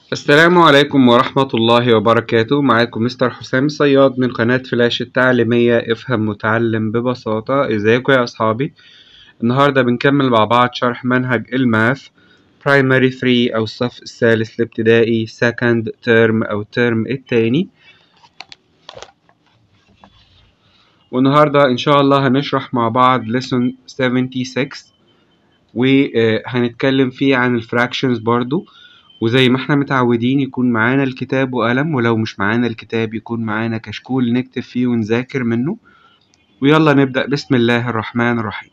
السلام عليكم ورحمة الله وبركاته معاكم مستر حسام صياد من قناة فلاش التعليمية افهم متعلم ببساطة ازيكم يا اصحابي النهاردة بنكمل مع بعض شرح منهج الماث برايمري 3 او الصف الثالث الابتدائي سكند ترم او الترم التاني والنهاردة ان شاء الله هنشرح مع بعض lesson 76 وهنتكلم فيه عن الفراكشنز برضو وزي ما احنا متعودين يكون معانا الكتاب وقلم ولو مش معانا الكتاب يكون معانا كشكول نكتب فيه ونذاكر منه ويلا نبدأ بسم الله الرحمن الرحيم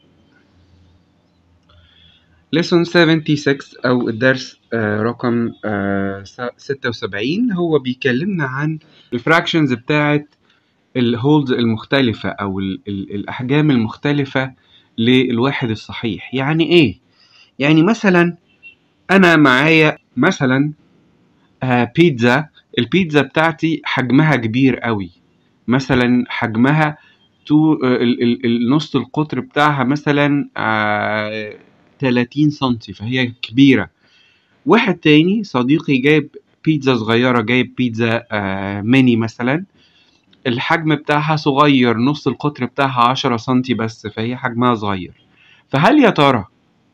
lesson 76 أو الدرس آه رقم آه 76 هو بيكلمنا عن الفراكشنز بتاعة الهولدز المختلفة أو ال ال الأحجام المختلفة للواحد الصحيح يعني إيه؟ يعني مثلا أنا معايا مثلا آه بيتزا البيتزا بتاعتي حجمها كبير قوي مثلا حجمها تو آه النص القطر بتاعها مثلا آه 30 سنتي فهي كبيرة واحد تاني صديقي جايب بيتزا صغيرة جايب بيتزا آه ميني مثلا الحجم بتاعها صغير نص القطر بتاعها 10 سنتي بس فهي حجمها صغير فهل يا ترى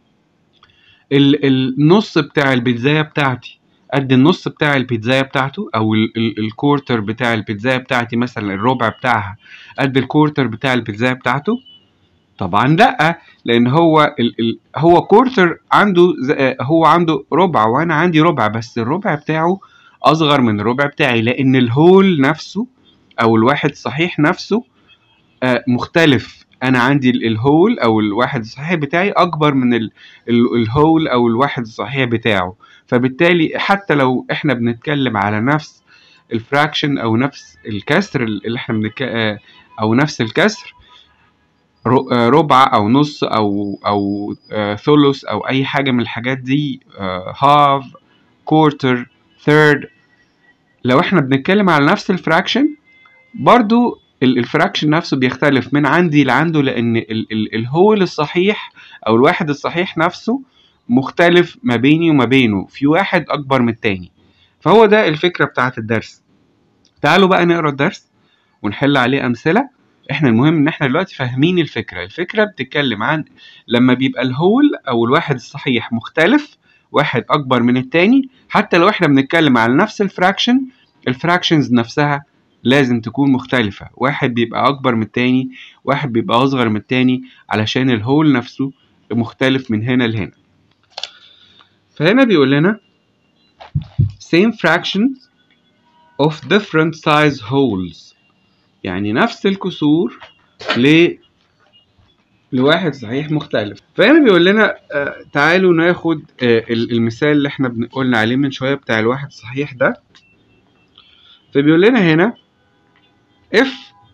النص بتاع البيتزاية بتاعتي قد النص بتاع البيتزاية بتاعته او الكورتر بتاع البيتزاية بتاعتي مثلا الربع بتاعها قد الكورتر بتاع البيتزاية بتاعته طبعا لا لان هو ال ال هو كورتر عنده هو عنده ربع وانا عندي ربع بس الربع بتاعه اصغر من الربع بتاعي لان الهول نفسه او الواحد الصحيح نفسه مختلف انا عندي الهول او الواحد الصحيح بتاعي اكبر من ال الهول او الواحد الصحيح بتاعه فبالتالي حتى لو احنا بنتكلم على نفس الفراكشن او نفس الكسر اللي احنا بنك... او نفس الكسر ربع او نص او او ثلث او اي حاجه من الحاجات دي هاف كورتر ثيرد لو احنا بنتكلم على نفس الفراكشن برضو الفراكشن نفسه بيختلف من عندي لعنده لان ال ال الهول الصحيح او الواحد الصحيح نفسه مختلف ما بيني وما بينه في واحد اكبر من التاني فهو ده الفكره بتاعه الدرس تعالوا بقى نقرا الدرس ونحل عليه امثله احنا المهم ان احنا دلوقتي فاهمين الفكره الفكره بتتكلم عن لما بيبقى الهول او الواحد الصحيح مختلف واحد اكبر من التاني حتى لو احنا بنتكلم على نفس الفراكشن الفراكشنز نفسها لازم تكون مختلفة واحد بيبقى أكبر من التاني واحد بيبقى أصغر من التاني علشان الهول نفسه مختلف من هنا لهنا فهنا بيقول لنا same fractions of different size holes يعني نفس الكسور ل لواحد صحيح مختلف فهنا بيقول لنا آه تعالوا ناخد آه المثال اللي احنا قلنا عليه من شوية بتاع الواحد الصحيح ده فبيقول لنا هنا if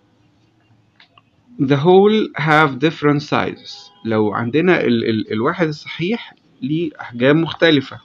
the whole have different sizes لو عندنا ال ال الواحد الصحيح ليه أحجام مختلفة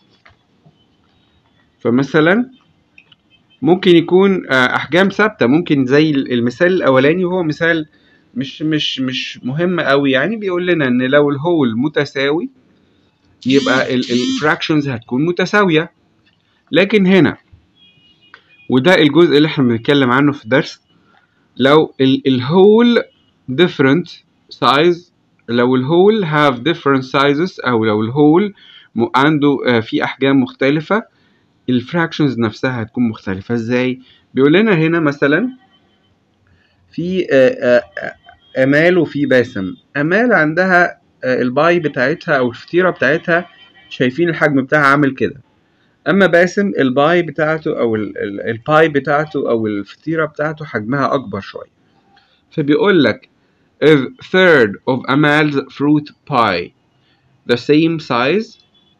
فمثلا ممكن يكون أحجام ثابتة ممكن زي المثال الأولاني وهو مثال مش مش مش مهم قوي يعني بيقول لنا إن لو الهول متساوي يبقى الفراكشنز هتكون متساوية لكن هنا وده الجزء اللي احنا بنتكلم عنه في الدرس لو الهول different size لو الهول have different sizes او لو الهول عنده في احجام مختلفة الفراكشنز نفسها هتكون مختلفة ازاي بيقول لنا هنا مثلا في امال وفي باسم امال عندها الباي بتاعتها او الفطيرة بتاعتها شايفين الحجم بتاعها عامل كده اما باسم الباي بتاعته او الباي بتاعته او الفطيره بتاعته حجمها اكبر شويه فبيقول لك if third of Amal's fruit pie the same size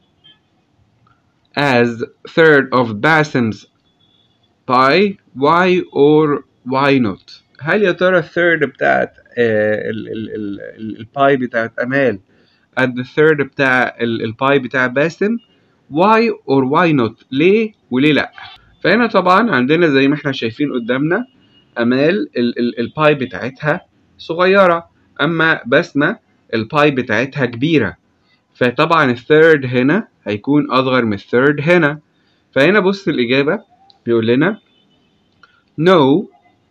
as third of Basim's pie why or why not هل يا ترى الثيرد بتاعت الباي بتاعت امال قد الثيرد بتاع الباي بتاع باسم why or why not ليه وليه لا فهنا طبعا عندنا زي ما احنا شايفين قدامنا امال ال ال الباي بتاعتها صغيرة اما بسمة الباي بتاعتها كبيرة فطبعا الثيرد هنا هيكون اصغر من الثيرد هنا فهنا بص الإجابة بيقول لنا no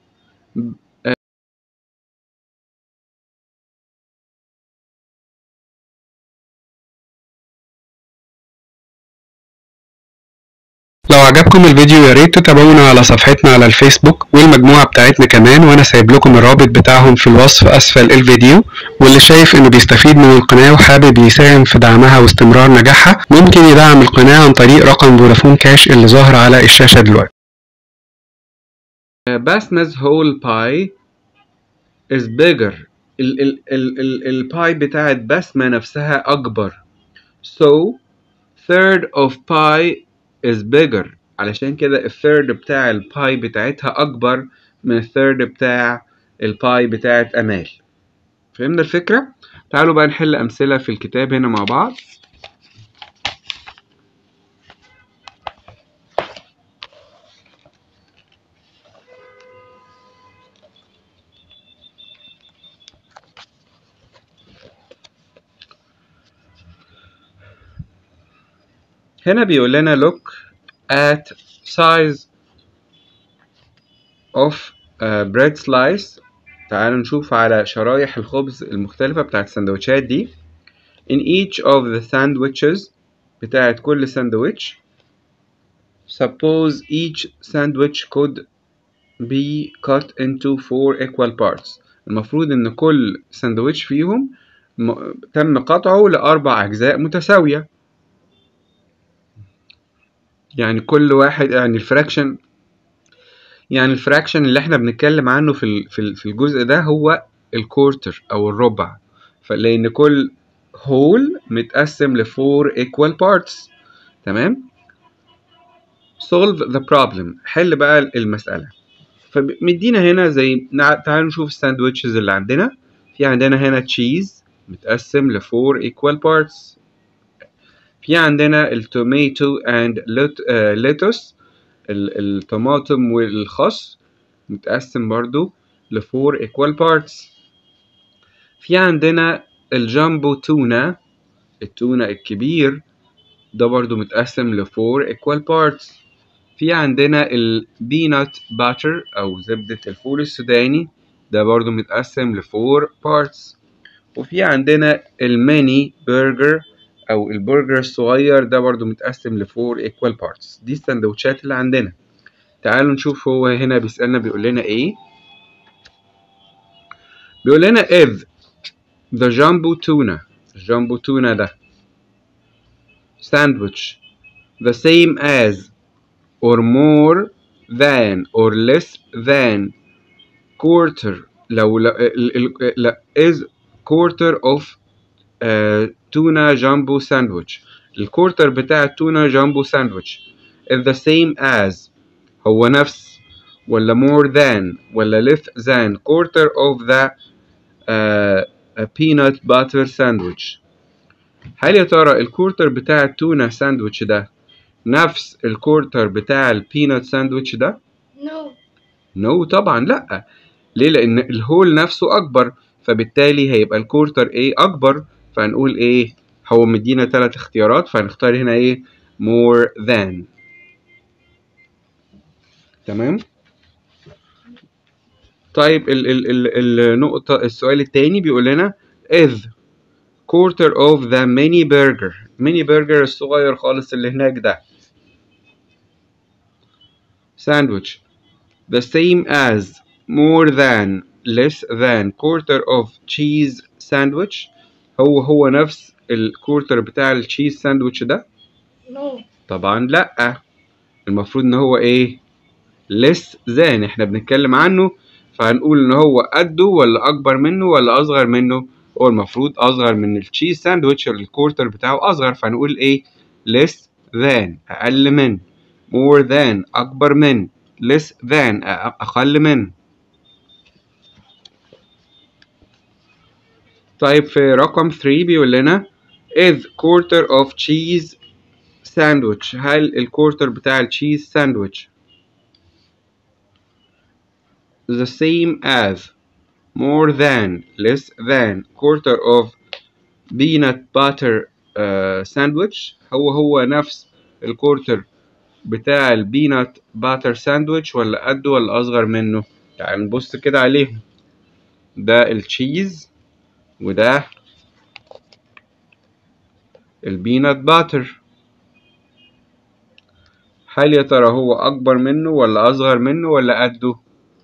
لو عجبكم الفيديو يا ريت تتابعونا على صفحتنا على الفيسبوك والمجموعة بتاعتنا كمان وانا سايب لكم الرابط بتاعهم في الوصف اسفل الفيديو واللي شايف انه بيستفيد من القناة وحابب يساهم في دعمها واستمرار نجاحها ممكن يدعم القناة عن طريق رقم فودافون كاش اللي ظاهر على الشاشة دلوقتي Basma's whole pie is bigger ال ال ال ال الباي بتاعت بسمة نفسها أكبر so third of pie is bigger علشان كده الثيرد بتاع الباي بتاعتها أكبر من الثيرد بتاع الباي بتاعت أمال فهمنا الفكرة؟ تعالوا بقى نحل أمثلة في الكتاب هنا مع بعض هنا بيقول لنا look at size of uh, bread slice تعالوا نشوف على شرايح الخبز المختلفة بتاعت السندوتشات دي in each of the sandwiches بتاعت كل ساندوتش suppose each sandwich could be cut into four equal parts المفروض ان كل ساندوتش فيهم م- تم قطعه لأربع أجزاء متساوية يعني كل واحد يعني الفراكشن يعني الفراكشن اللي احنا بنتكلم عنه في ال- في ال- في الجزء ده هو الكورتر او الربع فلان كل هول متقسم لفور equal parts تمام solve the problem حل بقى المسألة فمدينا هنا زي نع- تعالوا نشوف الساندوتشز اللي عندنا في عندنا هنا تشيز متقسم لفور equal parts في عندنا التوميتو اند ليتوس الطماطم والخس متقسم برضو لفور equal parts في عندنا الجامبو تونة التونة الكبير ده برضو متقسم لفور equal parts في عندنا البينات باتر أو زبدة الفول السوداني ده برضو متقسم لفور parts وفي عندنا الميني برجر او البرجر الصغير ده برضو متقسم لفور equal parts دي السندوتشات اللي عندنا تعالوا نشوف هو هنا بيسألنا بيقول لنا ايه بيقول لنا if the jumbo tuna الجامبو تونة ده sandwich the same as or more than or less than quarter لو لا, لا is quarter of uh, tuna jumbo sandwich الكورتر بتاع التونة جامبو ساندويتش is the same as هو نفس ولا more than ولا less than quarter of the uh, a peanut butter sandwich هل يا ترى الكورتر بتاع التونة ساندويتش ده نفس الكورتر بتاع البينات ساندويتش ده؟ No. نو no, طبعا لأ ليه؟ لأن الهول نفسه أكبر فبالتالي هيبقى الكورتر ايه أكبر فهنقول ايه هو مدينا ثلاث اختيارات فهنختار هنا ايه more than تمام طيب ال ال ال النقطة السؤال التاني بيقول لنا is quarter of the mini burger mini burger الصغير خالص اللي هناك ده sandwich the same as more than less than quarter of cheese sandwich هو هو نفس الكورتر بتاع التشيز ساندويتش ده No. طبعا لا المفروض ان هو ايه less than احنا بنتكلم عنه فهنقول ان هو قده ولا اكبر منه ولا اصغر منه هو المفروض اصغر من التشيز ساندويتش الكورتر بتاعه اصغر فهنقول ايه less than اقل من more than اكبر من less than أ- اقل من طيب في رقم 3 بيقول لنا is quarter of cheese sandwich هل الكورتر بتاع التشيز ساندويتش the same as more than less than quarter of peanut butter uh, sandwich هو هو نفس الكورتر بتاع البينات باتر ساندويتش ولا قده ولا اصغر منه تعال نبص كده عليهم ده التشيز وده البينات باتر هل يا ترى هو اكبر منه ولا اصغر منه ولا قده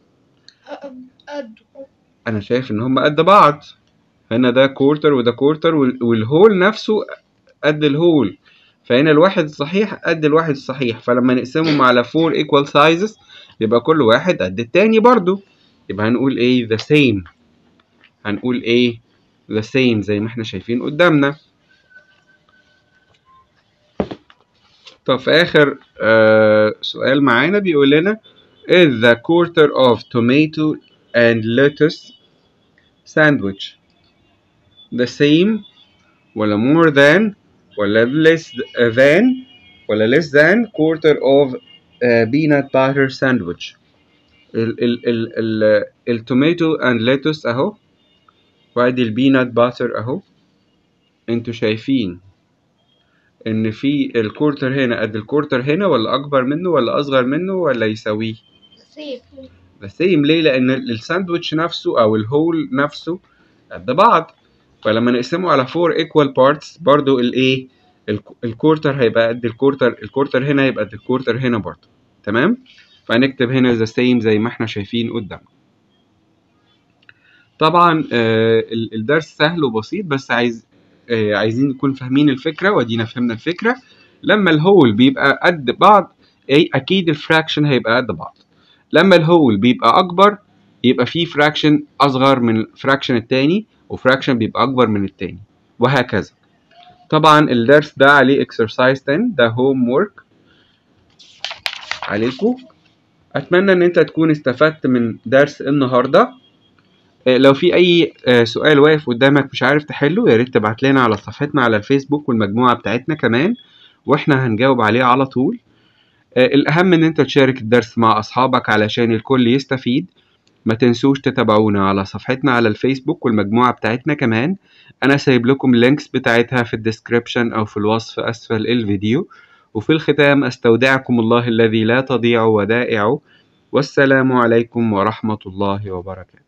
قد انا شايف ان هم قد بعض هنا ده كورتر وده كورتر وال- والهول نفسه قد الهول فهنا الواحد الصحيح قد الواحد الصحيح فلما نقسمهم على 4 equal sizes يبقى كل واحد قد التاني برضو يبقى هنقول ايه the same هنقول ايه the same زي ما احنا شايفين قدامنا طب في اخر آه سؤال معانا بيقول لنا is the quarter of tomato and lettuce sandwich the same ولا more than ولا less than ولا less than quarter of uh, peanut butter sandwich ال ال ال ال التوماتو and lettuce اهو وادي البينات باتر اهو انتوا شايفين ان في الكورتر هنا قد الكورتر هنا ولا اكبر منه ولا اصغر منه ولا يساويه سيف the same ليه لان الساندوتش نفسه او الهول نفسه قد بعض فلما نقسمه على 4 equal parts برضو الايه الك- الكورتر هيبقى قد الكورتر الكورتر هنا هيبقى قد الكورتر هنا برضو تمام فهنكتب هنا the same زي ما احنا شايفين قدامنا طبعا آه ال- الدرس سهل وبسيط بس عايز آه عايزين نكون فاهمين الفكرة ودينا فهمنا الفكرة لما الهول بيبقى قد بعض أي أكيد الفراكشن هيبقى قد بعض لما الهول بيبقى أكبر يبقى فيه فراكشن أصغر من الفراكشن التاني وفراكشن بيبقى أكبر من التاني وهكذا طبعا الدرس ده عليه exercise 10 ده هوم work عليكم أتمنى إن أنت تكون استفدت من درس النهاردة آه، لو في أي آه، سؤال واقف قدامك مش عارف تحله يا ريت تبعت لنا على صفحتنا على الفيسبوك والمجموعة بتاعتنا كمان وإحنا هنجاوب عليه على طول آه، الأهم إن أنت تشارك الدرس مع أصحابك علشان الكل يستفيد ما تنسوش تتابعونا على صفحتنا على الفيسبوك والمجموعة بتاعتنا كمان أنا سايب لكم اللينكس بتاعتها في الديسكريبشن أو في الوصف أسفل الفيديو وفي الختام أستودعكم الله الذي لا تضيع ودائعه والسلام عليكم ورحمة الله وبركاته